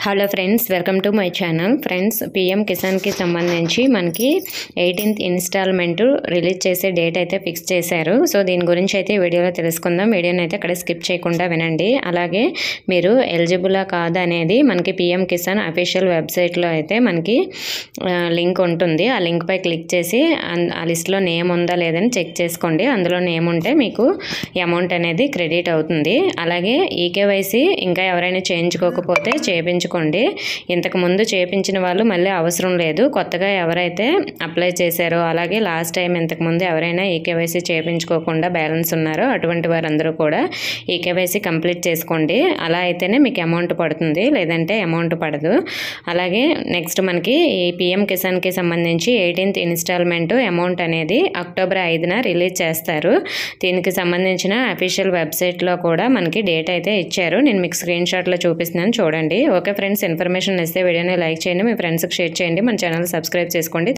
hello friends welcome to my channel friends PM కిసాన్కి సంబంధించి మనకి ఎయిటీన్త్ ఇన్స్టాల్మెంట్ రిలీజ్ చేసే డేట్ అయితే ఫిక్స్ చేశారు సో దీని గురించి అయితే ఈ వీడియోలో తెలుసుకుందాం వీడియోని అయితే అక్కడ స్కిప్ చేయకుండా వినండి అలాగే మీరు ఎలిజిబులా కాదా అనేది మనకి పిఎం కిసాన్ అఫీషియల్ వెబ్సైట్లో అయితే మనకి లింక్ ఉంటుంది ఆ లింక్పై క్లిక్ చేసి అన్- ఆ లిస్ట్లో నేమ్ ఉందా లేదని చెక్ చేసుకోండి అందులో నేమ్ ఉంటే మీకు అమౌంట్ అనేది క్రెడిట్ అవుతుంది అలాగే ఈకేవైసీ ఇంకా ఎవరైనా చేయించుకోకపోతే చేయించుకోండి ఇంతకు ముందు చేయించిన వాళ్ళు మళ్ళీ అవసరం లేదు కొత్తగా ఎవరైతే అప్లై చేశారో అలాగే లాస్ట్ టైం ఇంతకు ముందు ఎవరైనా ఈకేవైసీ చేయించుకోకుండా బ్యాలెన్స్ ఉన్నారో అటువంటి వారందరూ కూడా ఈకేవైసీ కంప్లీట్ చేసుకోండి అలా అయితేనే మీకు అమౌంట్ పడుతుంది లేదంటే అమౌంట్ పడదు అలాగే నెక్స్ట్ మనకి ఈ పిఎం కిసాన్కి సంబంధించి ఎయిటీన్త్ ఇన్స్టాల్మెంట్ అమౌంట్ అనేది అక్టోబర్ ఐదున రిలీజ్ చేస్తారు దీనికి సంబంధించిన అఫీషియల్ వెబ్సైట్లో కూడా మనకి డేట్ అయితే ఇచ్చారు నేను మీకు స్క్రీన్ షాట్లో చూపిస్తున్నాను చూడండి ఓకే ఫ్రెండ్స్ ఇన్ఫర్మేషన్ ఇస్తే వీడియోని లైక్ చేయండి మీ ఫ్రెండ్స్కి షేర్ చేయండి మన ఛానల్ సబ్స్క్రైబ్ చేసుకోండి